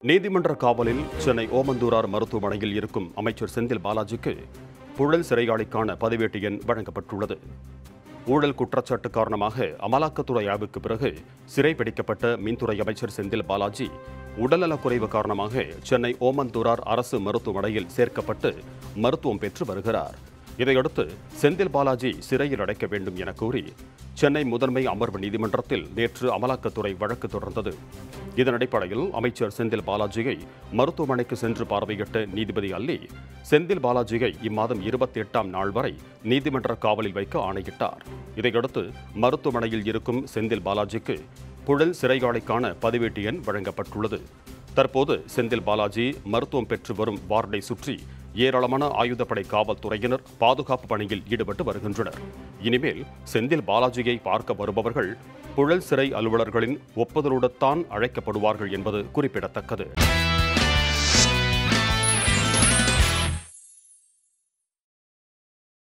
நீதிமன்ற காவலில் சென்னை ஓமந்தூரார் மருத்துவமனையில் இருக்கும் அமைச்சர் செந்தில் பாலாஜிக்கு புழல் சிறையாளிக்கான பதிவேட்டு எண் வழங்கப்பட்டுள்ளது ஊழல் குற்றச்சாட்டு காரணமாக அமலாக்கத்துறை ஆய்வுக்கு பிறகு சிறை பிடிக்கப்பட்ட மின்துறை அமைச்சர் செந்தில் பாலாஜி உடல்நலக்குறைவு காரணமாக சென்னை ஓமந்தூரார் அரசு மருத்துவமனையில் சேர்க்கப்பட்டு மருத்துவம் பெற்று வருகிறார் இதையடுத்து செந்தில் பாலாஜி சிறையில் அடைக்க வேண்டும் என கூறி சென்னை முதன்மை அமர்வு நீதிமன்றத்தில் நேற்று அமலாக்கத்துறை வழக்கு தொடர்ந்தது இதன் அடிப்படையில் அமைச்சர் செந்தில் பாலாஜியை மருத்துவமனைக்கு சென்று பார்வையிட்ட நீதிபதி அல்லி செந்தில் பாலாஜியை இம்மாதம் இருபத்தி எட்டாம் நாள் வரை நீதிமன்ற காவலில் வைக்க ஆணையிட்டார் இதையடுத்து மருத்துவமனையில் இருக்கும் செந்தில் பாலாஜிக்கு புழல் சிறையாளைக்கான பதிவேட்டு எண் வழங்கப்பட்டுள்ளது தற்போது செந்தில் பாலாஜி மருத்துவம் பெற்று வரும் வார்டை சுற்றி ஏராளமான ஆயுதப்படை காவல்துறையினர் பாதுகாப்பு பணியில் ஈடுபட்டு வருகின்றனர் இனிமேல் செந்தில் பாலாஜியை பார்க்க வருபவர்கள் புழல் சிறை அலுவலர்களின் ஒப்புதலுடன் தான் அழைக்கப்படுவார்கள் என்பது குறிப்பிடத்தக்கது